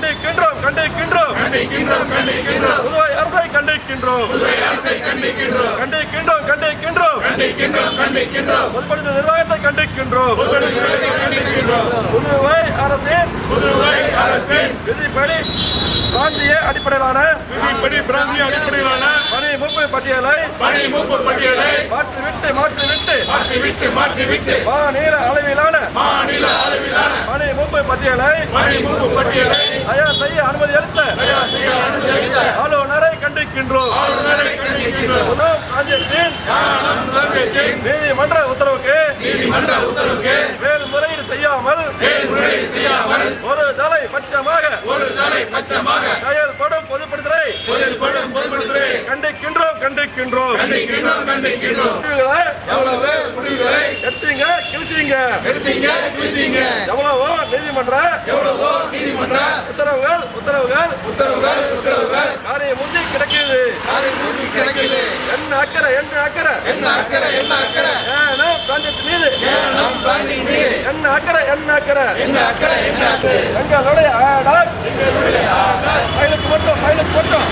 கண்டிக்கின்றோம் கண்டிக்கின்றோம் கண்டிக்கின்றோம் கண்டிக்கின்றோம் புதுவை அரசை கண்டிக்கின்றோம் அரசை கண்டிக்கின்றோம் கண்டிக்கின்றோம் கண்டிக்கின்றோம் கண்டிக்கின்றோம் கண்டிக்கின்றோம் பொதுப்பணித்துறை நிர்வாகத்தை கண்டிக்கின்றோம் கண்டிக்கின்றோம் புதுவை அரசின் புதுவை அரசின் விதிப்படி பிராந்திய அடிப்படையிலான விதிப்படி பிராந்திய அடிப்படையிலான பணி மூப்பு பட்டியலை பணி மூப்பு பட்டியலை மாற்றிவிட்டு மாற்றிவிட்டு மாற்றிவிட்டு மாற்றிவிட்டு மாநில அளவிலான மாநில அளவிலான பணி மூப்பு பட்டியலை பணி மூப்பு பட்டியலை தயார் செய்ய அனுமதி அளித்த செய்ய அனுமதித்த ஆளுநரை கண்டிக்கின்றோம் ஆளுநரை கண்டிக்கின்றோம் புதுவை பிராந்தியத்தின் ஞானம் முதலமைச்சர் நீதிமன்ற உத்தரவுக்கு நீதிமன்ற உத்தரவுக்கு மேல்முறையீடு செய்யாமல் மேல்முறையீடு செய்யாமல் ஒரு தலை பட்சமாக ஒரு தலை பட்சமாக செயல்படும் பொதுப்பணித்துறை செயல்படும் பொதுப்பணித்துறை கண்டிக்கின்றோம் கண்டிக்கின்றோம் கண்டிக்கின்றோம் கண்டிக்கின்றோம் முடிவுகளை எவ்வளவு முடிவுகளை எடுத்தீங்க கிழிச்சீங்க எடுத்தீங்க கிழித்தீங்க எவ்வளவோ நீதிமன்ற எவ்வளவோ நீதிமன்ற உத்தரவுகள் உத்தரவுகள் உத்தரவுகள் உத்தரவுகள் காரியம் முந்தி கிடக்குது அதை மூடி கிடைக்குது என்ன அக்கறை என்ன அக்கறை என்ன அக்கறை என்ன அக்கறை ஏன்னா பிராந்தியத்தின் மீது நம் பிராந்தியின் மீது என்ன அக்கறை என்ன அக்கறை என்ன அக்கறை என்ன அக்கறை எங்களுடைய ஆடார் பயிலுக்கு மட்டும் பயிலுக்கு மட்டும்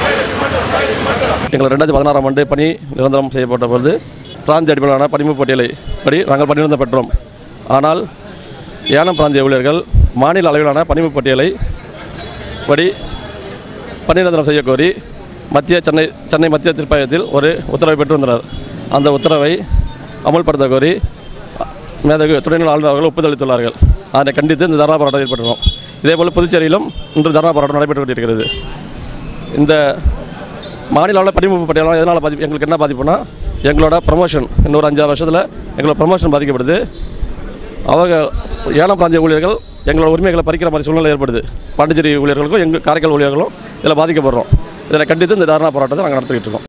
எங்கள் ரெண்டாயிரத்தி பதினாறாம் ஆண்டு பணி நிரந்தரம் செய்யப்பட்ட பொழுது பிராந்திய அடிப்படையிலான பணிமு பட்டியலை படி நாங்கள் பணிநிரந்தரம் பெற்றோம் ஆனால் ஏனம் பிராந்திய ஊழியர்கள் மாநில அளவிலான பணிமு பட்டியலை படி பணிநிரந்தரம் செய்ய கோரி மத்திய சென்னை சென்னை மத்திய திருப்பாயத்தில் ஒரு உத்தரவை பெற்று வந்தனர் அந்த உத்தரவை அமல்படுத்த கோரி மேதகு துணைநிலை ஆளுநர் அவர்கள் ஒப்புதல் அளித்துள்ளார்கள் அதனை கண்டித்து இந்த தர்ணா போராட்டம் ஏற்படுகிறோம் இதேபோல் புதுச்சேரியிலும் இன்று தர்ணா போராட்டம் நடைபெற்று கொண்டிருக்கிறது இந்த மாநில அளவில் படிப்பு பட்டியலாம் எதனால் பாதிப்பு எங்களுக்கு என்ன பாதிப்புனா எங்களோட ப்ரமோஷன் இன்னொரு அஞ்சாறு வருஷத்தில் எங்களோட ப்ரமோஷன் பாதிக்கப்படுது அவங்க ஏனாம் பிராந்திய ஊழியர்கள் எங்களோட உரிமைகளை பறிக்கிற மாதிரி சூழ்நிலை ஏற்படுது பாண்டிச்சேரி ஊழியர்களுக்கும் எங்கள் காரைக்கால் ஊழியர்களும் இதில் பாதிக்கப்படுறோம் இதில் கண்டித்து இந்த தாரணா போராட்டத்தை நாங்கள் நடத்திக்கிட்டு இருக்கோம்